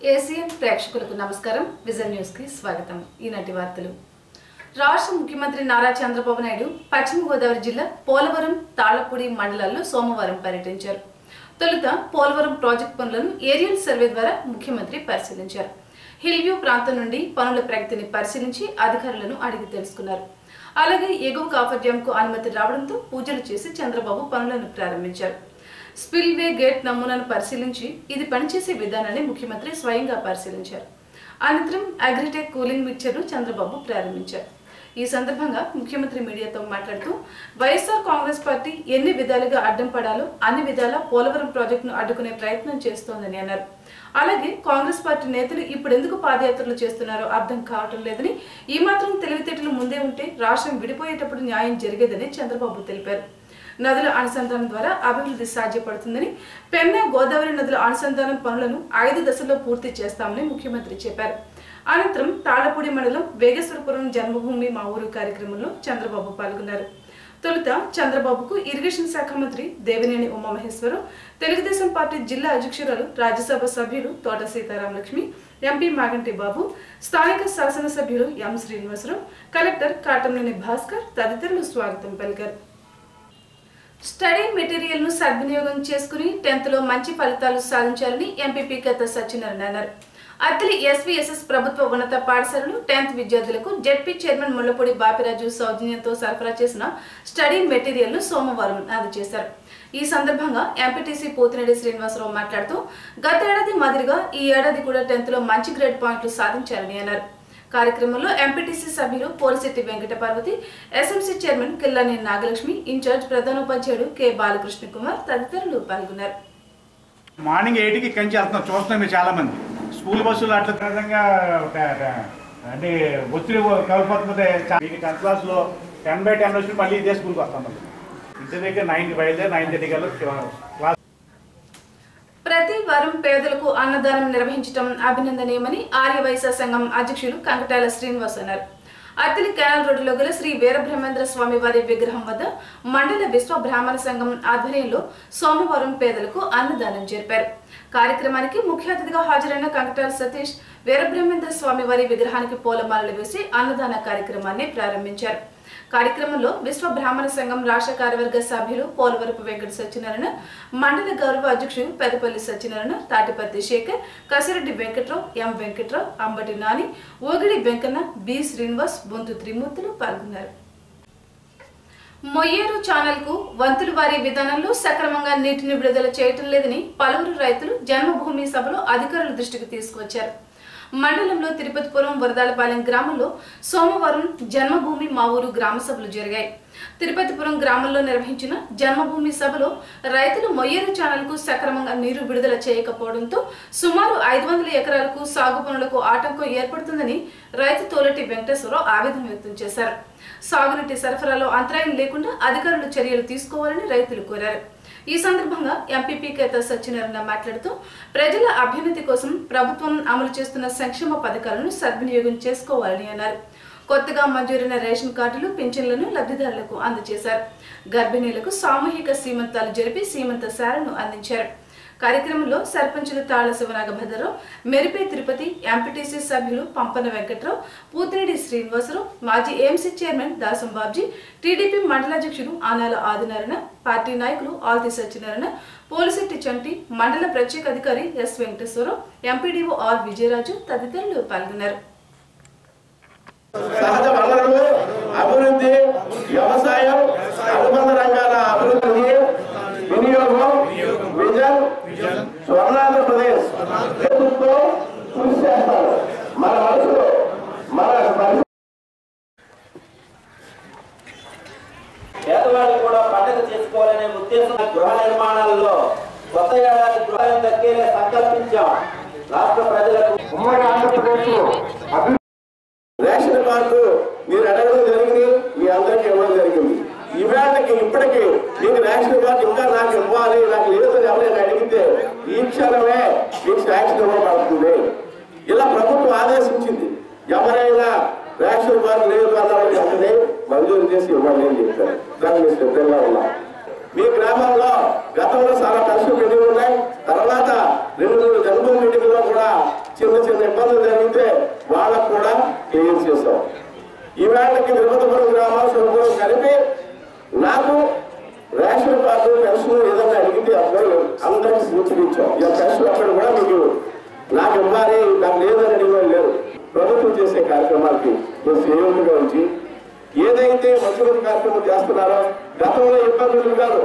ACN ప్రేక్షకులకు నమస్కారం vision news కి స్వాగతం ఈనాటి వార్తలు రాష్ట్ర ముఖ్యమంత్రి నారా చంద్రబాబు నాయుడు పశ్చిమ గోదావరి జిల్లా పోలవరం తాళపూడి మండలాల్లో సోమవారం పర్యటించారు తొలుత పోలవరం ప్రాజెక్టు పనులను ఏరియల్ సర్వే ద్వారా ముఖ్యమంత్రి పరిశీలించారు హిల్ వ్యూ ప్రాంతం నుండి పనుల ప్రగతిని పరిశీలించి అధికారులను అడిగి తెలుసుకున్నారు అలాగే ఎగువ కాఫర్ డ్యాం కు అనుమతి రావడంతో పూజలు చేసి చంద్రబాబు పనులను ప్రారంభించారు స్పిల్వే గేట్ నమూనాను పరిశీలించి ఇది పనిచేసే విధానాన్ని ముఖ్యమంత్రి స్వయంగా పరిశీలించారు అనంతరం అగ్రిటెక్ కూలింగ్ మిక్చర్ను చంద్రబాబు ప్రారంభించారు ఈ సందర్భంగా ముఖ్యమంత్రి మీడియాతో మాట్లాడుతూ వైఎస్ఆర్ కాంగ్రెస్ పార్టీ ఎన్ని విధాలుగా అడ్డం పడాలో అన్ని విధాలా పోలవరం ప్రాజెక్టును అడ్డుకునే ప్రయత్నం చేస్తోందని అన్నారు అలాగే కాంగ్రెస్ పార్టీ నేతలు ఇప్పుడు ఎందుకు పాదయాత్రలు చేస్తున్నారో అర్థం కావటం లేదని ఈ మాత్రం తెలివితేటలు ముందే ఉంటే రాష్ట్రం విడిపోయేటప్పుడు న్యాయం జరిగేదని చంద్రబాబు తెలిపారు నదుల అనుసంధానం ద్వారా అభివృద్ధి సాధ్యపడుతుందని పెన్నా గోదావరి నదుల అనుసంధానం పనులను ఐదు దశల్లో పూర్తి చేస్తామని ముఖ్యమంత్రి చెప్పారు అనంతరం తాళపూడి మండలం వేగేశ్వరపురం జన్మభూమి మా ఊరు కార్యక్రమంలో చంద్రబాబు పాల్గొన్నారు తొలుత చంద్రబాబుకు ఇరిగేషన్ శాఖ మంత్రి దేవినేని ఉమామహేశ్వరరావు తెలుగుదేశం పార్టీ జిల్లా అధ్యక్షురాలు రాజ్యసభ సభ్యులు తోట సీతారామలక్ష్మి ఎంపీ మాగంటి బాబు స్థానిక శాసనసభ్యులు ఎం శ్రీనివాసరావు కలెక్టర్ కాటంనేని భాస్కర్ తదితరులు స్వాగతం పలికారు స్టడీ మెటీరియల్ ను సద్వినియోగం చేసుకుని టెన్త్ లో మంచి ఫలితాలు సాధించాలని ఎంపీపీ కథ సత్యనారాయణ అన్నారు అత్తిలి ఎస్వీఎస్ఎస్ ప్రభుత్వ ఉన్నత పాఠశాలలు టెన్త్ విద్యార్థులకు జెడ్పీ చైర్మన్ ముళ్లపూడి బాపిరాజు సౌజన్యంతో సరఫరా చేసిన స్టడీ మెటీరియల్ ను సోమవారం అందజేశారు ఈ సందర్భంగా ఎంపీటీసీ పోతిరెడ్డి శ్రీనివాసరావు మాట్లాడుతూ గత ఏడాది మాదిరిగా ఈ ఏడాది కూడా టెన్త్ లో మంచి గ్రేడ్ పాయింట్లు సాధించారని అన్నారు కార్యక్రమంలో ఎంపీటీసీ సభ్యులు Polisetti Venkata Parvathi SMC chairman Killani Nagalakshmi incharge ప్రధానోపాధ్యాయుడు కె బాలకృష్ణ కుమార్ తదితరులు పాల్గొన్నారు మార్నింగ్ ఎయిట్కి కంచి వెళ్తున్నాం చూస్తున్నాం మీరు చాలా మంది స్కూల్ బస్సులు అట్లా విధంగా ట- ట- అంటే ఒత్తిడి కలిపోతుంటే మీకు టెన్త్ క్లాస్లో టెన్ బై టెన్ వచ్చి మళ్ళీ ఇదే స్కూల్కి వస్తాం మళ్ళీ ఇంటి దగ్గర నైన్కి బయలుదేరి నైన్ థర్టీ కల్లా క్లాస్ ప్రతి వారం పేదలకు అన్నదానం నిర్వహించడం అభినందనీయమని ఆర్య వైశ్య సంఘం అధ్యక్షులు కంకటాల శ్రీనివాస్ అన్నారు అత్తిలి కెనాల్ రోడ్డులో గల శ్రీ వీరబ్రహ్మేంద్ర స్వామి వారి విగ్రహం వద్ద మండల విశ్వ బ్రాహ్మణ సంఘం ఆధ్వర్యంలో సోమవారం పేదలకు అన్నదానం జరిపారు కార్యక్రమానికి ముఖ్య అతిథిగా హాజరైన కంకటాల సతీష్ వీరబ్రహ్మేంద్ర స్వామి వారి విగ్రహానికి పూలమాలలు వేసి అన్నదాన కార్యక్రమాన్ని ప్రారంభించారు కార్యక్రమంలో విశ్వ బ్రాహ్మణ సంఘం రాష్ట్ర కార్యవర్గ సభ్యులు పోలవరపు వెంకట సత్యనారాయణ మండల గౌరవ అధ్యక్షుడు పెదపల్లి సత్యనారాయణ తాటిపత్తి శేఖర్ కసిరెడ్డి వెంకట్రావు ఎం వెంకట్రావు అంబటి నాని ఓగిడి వెంకన్న బి శ్రీనివాస్ బొంతు త్రిమూర్తులు పాల్గొన్నారు మొయ్యేరు ఛానల్ కు వంతుల వారి విధానంలో సక్రమంగా నీటిని విడుదల చేయటం లేదని పలువురు రైతులు జన్మభూమి సభలో అధికారుల దృష్టికి తీసుకువచ్చారు మండలంలో తిరుపతిపురం వరదాలపాలెం గ్రామంలో సోమవారం జన్మభూమి మా ఊరు గ్రామ సభలు జరిగాయి తిరుపతిపురం గ్రామంలో నిర్వహించిన జన్మభూమి సభలో రైతులు మొయ్యేరు ఛానల్కు సక్రమంగా నీరు విడుదల చేయకపోవడంతో సుమారు ఐదు వందల ఎకరాలకు సాగు పనులకు ఆటంకం ఏర్పడుతుందని రైతు తోలటి వెంకటేశ్వరరావు ఆవేదన వ్యక్తం చేశారు సాగునీటి సరఫరాలో అంతరాయం లేకుండా అధికారులు చర్యలు తీసుకోవాలని రైతులు కోరారు ఈ సందర్భంగా ఎంపీపీ కేత సత్యనారాయణ మాట్లాడుతూ ప్రజల అభ్యున్నతి కోసం ప్రభుత్వం అమలు చేస్తున్న సంక్షేమ పథకాలను సద్వినియోగం చేసుకోవాలని అన్నారు కొత్తగా మంజూరైన రేషన్ కార్డులు పింఛన్లను లబ్ధిదారులకు అందజేశారు గర్భిణీలకు సామూహిక సీమంతాలు జరిపి సీమంత సారను అందించారు కార్యక్రమంలో సర్పంచులు తాళ శివనాగభద్రరావు మెరిపే తిరుపతి ఎంపీటీసీ సభ్యులు పంపన వెంకట్రావు పూతిరెడ్డి శ్రీనివాసరావు మాజీ AMC chairman Dasam Babji TDP మండలాధ్యక్షుడు ఆనాల ఆదినారాయణ పార్టీ నాయకులు ఆల్తి సత్యనారాయణ పోలిశెట్టి చంటి మండల ప్రత్యేక అధికారి ఎస్ వెంకటేశ్వరరావు ఎంపీడీఓ ఆర్ విజయరాజు తదితరులు పాల్గొన్నారు సహజ వనరులు అభివృద్ధి వ్యవసాయం అనుబంధ రంగాల అభివృద్ధి వినియోగం విజన్ స్వర్ణాంధ్రప్రదేశ్ ప్రభుత్వం కృషి చేస్తారు మన మనసులో మన మనసు పేదవాళ్ళు కూడా పండుగ చేసుకోవాలనే ఉద్దేశం గృహ నిర్మాణాలలో కొత్త ఏడాది గృహాలను దక్కేలా సంకల్పించాం రాష్ట్ర ప్రజలకు ఉమ్మడి ఆంధ్రప్రదేశ్ రేషన్ కార్డు మీరు అడగడం జరిగింది మీ అందరికీ ఇవ్వడం జరిగింది ఈవేళకి ఇప్పటికీ మీకు రేషన్ కార్డు ఇంకా నాకు ఇవ్వాలి నాకు లేదు అని ఎవరైనా అడిగితే ఈ క్షణమే మీకు శాంక్షన్ ఇవ్వబడుతుంది ఇలా ప్రభుత్వం ఆదేశించింది ఎవరైనా రేషన్ కార్డు లేదు అన్నారని వెంటనే మంజూరు చేసి ఇవ్వండి అని చెప్పారు దాన్ని మీరు సిద్ధంగా ఉన్నాం మీ గ్రామంలో గతంలో చాలా పరిస్థితులు ఎన్ని ఉన్నాయి తర్వాత రెండు మూడు జన్మభూమి మీటింగ్లో కూడా చిన్న చిన్న ఇబ్బందులు జరిగితే వాళ్ళకు కూడా క్లియర్ చేశాం ఈవేళకి తిరుపతిపురం గ్రామాలు సొంతపురం కలిపి నాకు రేషన్ కార్డు పెన్షన్ ఏదైనా అడిగితే అప్పుడు అందరికి సూచించాం ఈ పెన్షన్ అక్కడ కూడా మీకు నాకు ఇవ్వాలి నాకు లేదని అడిగిన లేదు ప్రభుత్వం చేసే కార్యక్రమాలకి మీరు సేవకుగా ఉంచి ఏదైతే మంచి మంచి కార్యక్రమం చేస్తున్నారో గతంలో ఇబ్బందులు కాదు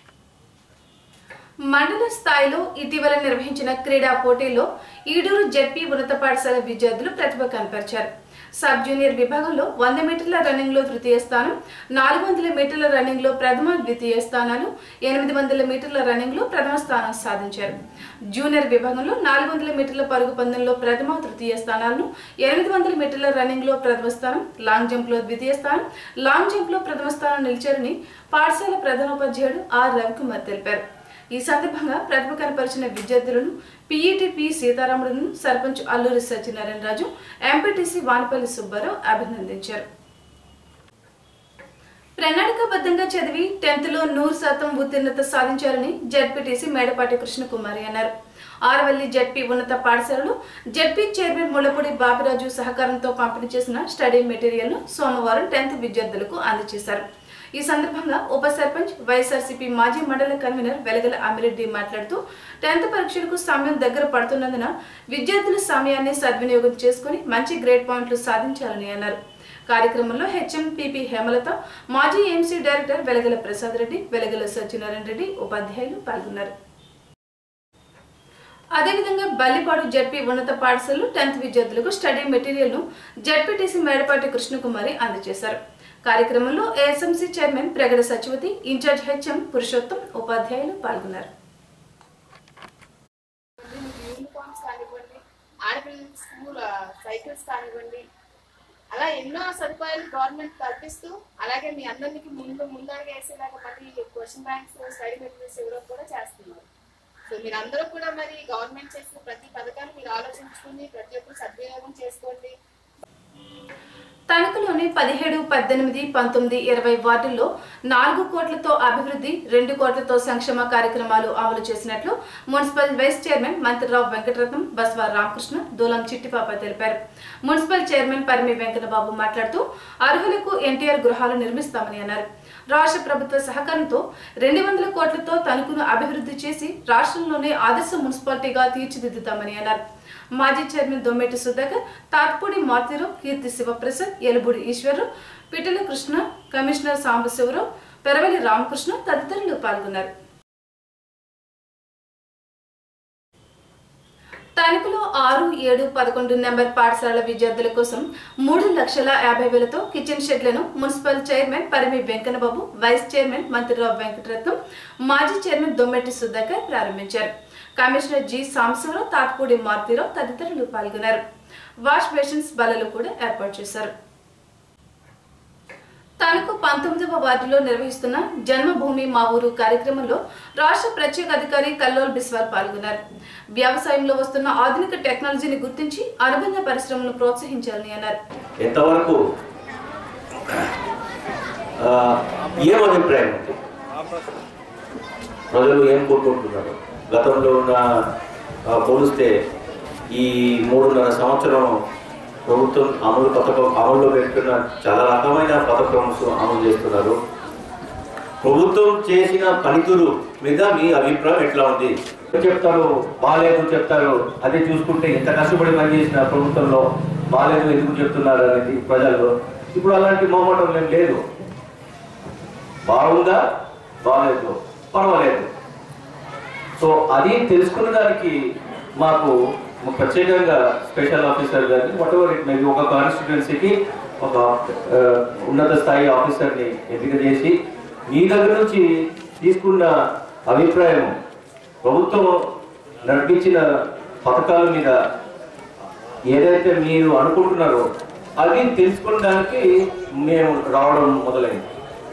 మండల స్థాయిలో ఇటీవల నిర్వహించిన క్రీడా పోటీల్లో ఈడూరు జెడ్పీ ఉన్నత పాఠశాల విద్యార్థులు ప్రతిభ కనపరిచారు సబ్ జూనియర్ విభాగంలో వంద మీటర్ల రన్నింగ్ లో తృతీయ స్థానం నాలుగు వందల మీటర్ల రన్నింగ్ లో ప్రథమ ద్వితీయ స్థానాలు ఎనిమిది వందల మీటర్ల రన్నింగ్ లో ప్రథమ స్థానం సాధించారు జూనియర్ విభాగంలో నాలుగు వందల మీటర్ల పరుగు పందెంలో ప్రథమ తృతీయ స్థానాలను ఎనిమిది వందల మీటర్ల రన్నింగ్ లో ప్రథమ స్థానం లాంగ్ జంప్ లో ద్వితీయ స్థానం లాంగ్ జంప్ లో ప్రథమ స్థానం నిలిచారని పాఠశాల ప్రధానోపాధ్యాయుడు ఆర్ రవికుమార్ తెలిపారు ఈ సందర్భంగా ప్రతిభ కనపరిచిన విద్యార్థులను పీఈటీ పి సీతారాములను సర్పంచ్ అల్లూరి సత్యనారాయణ రాజు ఎంపీటీసీ వానపల్లి సుబ్బారావు అభినందించారు ప్రణాళికాబద్ధంగా చదివి టెన్త్ లో నూరు శాతం ఉత్తీర్ణత సాధించారని జడ్పీటీసీ మేడపాటి కృష్ణకుమారి అన్నారు ఆరవల్లి జడ్పీ ఉన్నత పాఠశాలలో జడ్పీ చైర్మన్ ముళ్లపూడి బాపిరాజు సహకారంతో పంపిణీ చేసిన స్టడీ మెటీరియల్ ను సోమవారం టెన్త్ విద్యార్థులకు అందజేశారు ఈ సందర్భంగా ఉప సర్పంచ్ వైఎస్ఆర్సీపీ మాజీ మండల కన్వీనర్ వెలగల అమిరెడ్డి మాట్లాడుతూ టెన్త్ పరీక్షలకు సమయం దగ్గర పడుతున్నందున విద్యార్థుల సమయాన్ని సద్వినియోగం చేసుకుని మంచి గ్రేడ్ పాయింట్లు సాధించాలని అన్నారు కార్యక్రమంలో హెచ్ఎం పిపి హేమలత మాజీ ఎంసీ డైరెక్టర్ వెలగల ప్రసాద్ రెడ్డి వెలగల సత్యనారాయణ రెడ్డి ఉపాధ్యాయులు పాల్గొన్నారు అదేవిధంగా బల్లిపాడు జడ్పీ ఉన్నత పాఠశాలలో టెన్త్ విద్యార్థులకు స్టడీ మెటీరియల్ ను జడ్పీటీసీ మేడపాటి కృష్ణకుమారి అందజేశారు కార్యక్రమంలో ASMC chairman Pragada Sachivathi incharge HM Purushottam ఉపాధ్యాయులు పాల్గొన్నారు మీకు యూనిఫామ్స్ కానివ్వండి ఆడపిల్లలకి స్కూల్ ఆ, సైకిల్స్ కానివ్వండి అలా ఎన్నో సదుపాయాలు గవర్నమెంట్ కల్పిస్తూ అలాగే మీ అందరికి ముందు ముందడుగు వేసేలాగా మళ్ళీ క్వశ్చన్ బ్యాంక్స్ స్టడీ మెటీరియల్స్ ఇవ్వడం కూడా చేస్తున్నారు సో మీరు అందరూ కూడా మరి గవర్నమెంట్ చేసిన ప్రతి పథకాన్ని మీరు ఆలోచించుకుని ప్రతి ఒక్కరు సద్వినియోగం చేసుకోండి తణుకులోని పదిహేడు పద్దెనిమిది పంతొమ్మిది ఇరవై వార్డుల్లో నాలుగు కోట్లతో అభివృద్ధి రెండు కోట్లతో సంక్షేమ కార్యక్రమాలు అమలు చేసినట్లు municipal vice chairman Mantrirao Venkataratnam Baswa Ramakrishna Dulam Chittipapa తెలిపారు మున్సిపల్ చైర్మన్ పరిమి వెంకటబాబు మాట్లాడుతూ అర్హులకు ఎన్టీఆర్ గృహాలు నిర్మిస్తామని అన్నారు రాష్ట్ర ప్రభుత్వ సహకారంతో రెండు వందల కోట్లతో తణుకును అభివృద్ధి చేసి రాష్ట్రంలోనే ఆదర్శ మున్సిపాలిటీగా తీర్చిదిద్దుతామని అన్నారు మాజీ చైర్మన్ దొమ్మెటి సుధాకర్ తాత్పూడి మారుతిరావు కీర్తి శివప్రసాద్ ఎలుబుడి ఈశ్వరరావు పిటల కృష్ణ కమిషనర్ సాంబశివరావు పెరవలి రామకృష్ణ తదితరులు పాల్గొన్నారు తణుకులో ఆరు ఏడు పదకొండు నెంబర్ పాఠశాల విద్యార్థుల కోసం మూడు లక్షల యాభై వేలతో కిచెన్ షెడ్లను municipal chairman Parimi Venkannababu vice chairman Mantrirao Venkataratnam మాజీ చైర్మన్ దొమ్మెట్టి సుధాకర్ ప్రారంభించారు కమిషనర్ జి సాంబశివరావు తాత్పూడి మారుతిరావు తదితరులు పాల్గొన్నారు వాష్ బేసిన్స్ బలలు కూడా ఏర్పాటు చేశారు తణుకు పంతొమ్మిదవ వార్డులో నిర్వహిస్తున్న జన్మభూమి మా ఊరు కార్యక్రమంలో రాష్ట్ర ప్రత్యేక అధికారి కల్లోల్ బిస్వాల్ పాల్గొన్నారు వ్యవసాయంలో వస్తున్న ఆధునిక టెక్నాలజీని గుర్తించి అనుబంధ పరిశ్రమలను ప్రోత్సహించాలని అన్నారు ఎంతవరకు ఆ, ఏం అభిప్రాయం ఉంది ప్రజలు ఏం కోరుకుంటున్నారు గతంలో ఉన్న ఆ, పోలిస్తే ఈ మూడున్నర సంవత్సరం ప్రభుత్వం అమలు పథకం అమలులో పెట్టుకున్న చాలా రకమైన పథకమ్స్ అమలు చేస్తున్నారు ప్రభుత్వం చేసిన పనితీరు మీద మీ అభిప్రాయం ఎట్లా ఉంది చెప్తారు బాగాలేదు చెప్తారు అదే చూసుకుంటే ఇంత కష్టపడి పనిచేసిన ప్రభుత్వంలో బాగాలేదు ఎందుకు చెప్తున్నారు అనేది ప్రజల్లో ఇప్పుడు అలాంటి మొహమాటం ఏం లేదు బాగుందా బాగాలేదు పర్వాలేదు సో అది తెలుసుకున్న దానికి మాకు ప్రత్యేకంగా స్పెషల్ ఆఫీసర్ గారిని వాట్ ఎవర్ ఇట్ మేబీ ఒక కాన్స్టిట్యున్సీకి ఒక ఆ, ఉన్నత స్థాయి ఆఫీసర్ని ఎంపిక చేసి మీ దగ్గర నుంచి తీసుకున్న అభిప్రాయం ప్రభుత్వం నడిపించిన పథకాల మీద ఏదైతే మీరు అనుకుంటున్నారో అది తెలుసుకోవడానికి మేము రావడం మొదలైంది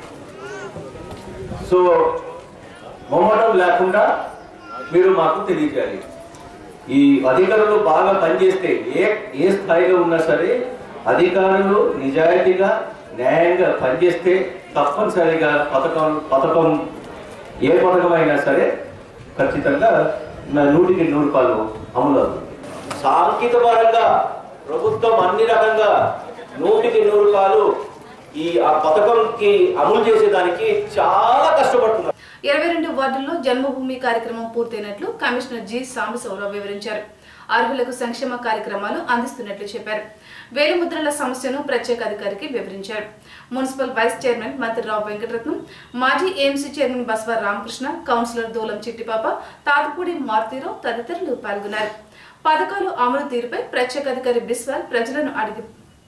సో మొమ్మటం లేకుండా మీరు మాకు తెలియజేయాలి ఈ అధికారులు బాగా పనిచేస్తే ఏ ఏ స్థాయిలో ఉన్నా సరే అధికారులు నిజాయితీగా న్యాయంగా పనిచేస్తే తప్పనిసరిగా పథకం పథకం ఏ పథకం అయినా సరే ఖచ్చితంగా నా నూటికి నూరు రూపాయలు అమలు అవుతుంది సాంకేతిక పరంగా ప్రభుత్వం అన్ని రకంగా నూటికి నూరు రూపాయలు ఈ ఆ పథకంకి అమలు చేసేదానికి చాలా కష్టపడుతున్నారు ఇరవై రెండు వార్డుల్లో జన్మభూమి కార్యక్రమం పూర్తయినట్లు కమిషనర్ జి సాంబశివరావు వివరించారు అర్హులకు సంక్షేమ కార్యక్రమాలు అందిస్తున్నట్లు చెప్పారు వేలిముద్రల సమస్యను ప్రత్యేక అధికారికి వివరించారు municipal vice chairman Mantrirao Venkataratnam మాజీ AMC chairman Baswa Ramakrishna councillor Dulam Chittipapa Tatapudi Marutirao తదితరులు పాల్గొన్నారు పథకాలు అమలు తీరుపై ప్రత్యేక అధికారి బిస్వాల్ ప్రజలను అడిగి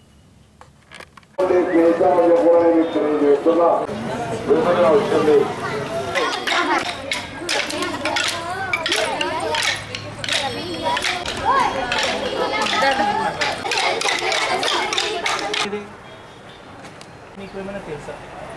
చేశామని కూడా నేను తెలియజేస్తున్నా విడుదల వచ్చింది మీకు ఏమైనా తెలుసా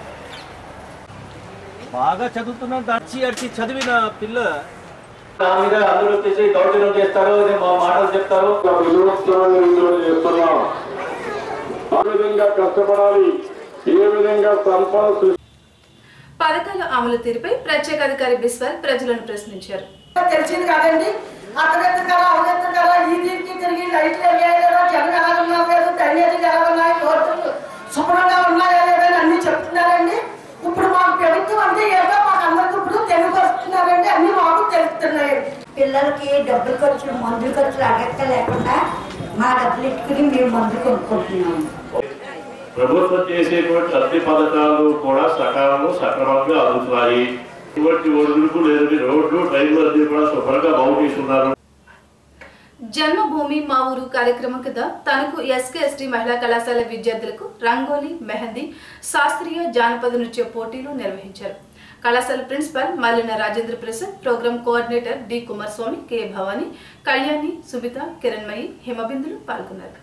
బాగా చదువుతున్న దర్చి అడిచి చదివిన పిల్ల నా మీద అందరూ వచ్చేసి దౌర్జన్యం చేస్తారు ఇది మా మాటలు చెప్తారు విలువత్వాన్ని విలువ చేస్తున్నాం ఆ విధంగా కష్టపడాలి ఏ విధంగా సంపద సృష్టి పథకాల అమలు తీరుపై ప్రత్యేక అధికారి బిస్వాల్ ప్రజలను ప్రశ్నించారు తెలిసింది కదండి అతగెత్తు కదా అవగెత్తు కదా ఈ దీనికి తిరిగి లైట్లు ఎరిగాయి కదా జనం ఎలా ఉన్నారు లేదు డ్రైనేజీలు ఎలా ఉన్నాయి కోర్టులు శుభ్రంగా ఉన్నాయా లేదని అన్ని చెప్తున్నారండి ఇప్పుడు మాకు ప్రభుత్వం అంటే ఏదో మాకు అందరికి ఇప్పుడు తెలియపరుస్తున్నారండి అన్ని మాకు తెలుస్తున్నాయండి పిల్లలకి డబ్బులు ఖర్చులు మందులు ఖర్చులు అడగక్క లేకుండా మా డబ్బులు ఇట్టుకుని మేము మందులు కొనుక్కుంటున్నాము ప్రభుత్వం చేసేటువంటి అన్ని పథకాలు కూడా సకాలంలో సక్రమంగా అందుతున్నాయి ఇటువంటి ఒడిదుడుకు లేదని రోడ్లు డ్రైన్లు అన్ని కూడా శుభ్రంగా బాగు చేస్తున్నారు జన్మభూమి మా ఊరు కార్యక్రమం కింద తనకు ఎస్కే ఎస్టీ మహిళా కళాశాల విద్యార్థులకు రంగోలీ మెహందీ శాస్త్రీయ జానపద నృత్య పోటీలు నిర్వహించారు కళాశాల principal Mallina Rajendra Prasad programme coordinator D Kumaraswamy K Bhavani Kalyani Subitha Kiranmayi హిమబిందులు పాల్గొన్నారు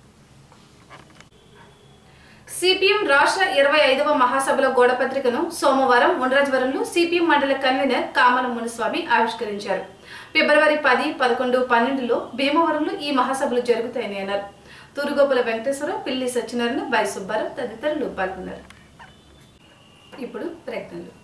సిపిఎం రాష్ట్ర ఇరవై ఐదవ మహాసభల గోడపత్రికను సోమవారం ఉండ్రాజవరంలో సిపిఎం మండల కన్వీనర్ కామల మునిస్వామి ఆవిష్కరించారు ఫిబ్రవరి పది పదకొండు పన్నెండులో భీమవరంలో ఈ మహాసభలు జరుగుతాయని అన్నారు తూరుగోపుల వెంకటేశ్వరరావు పిల్లి సత్యనారాయణ బై సుబ్బారావు తదితరులు పాల్గొన్నారు ఇప్పుడు ప్రకటనలు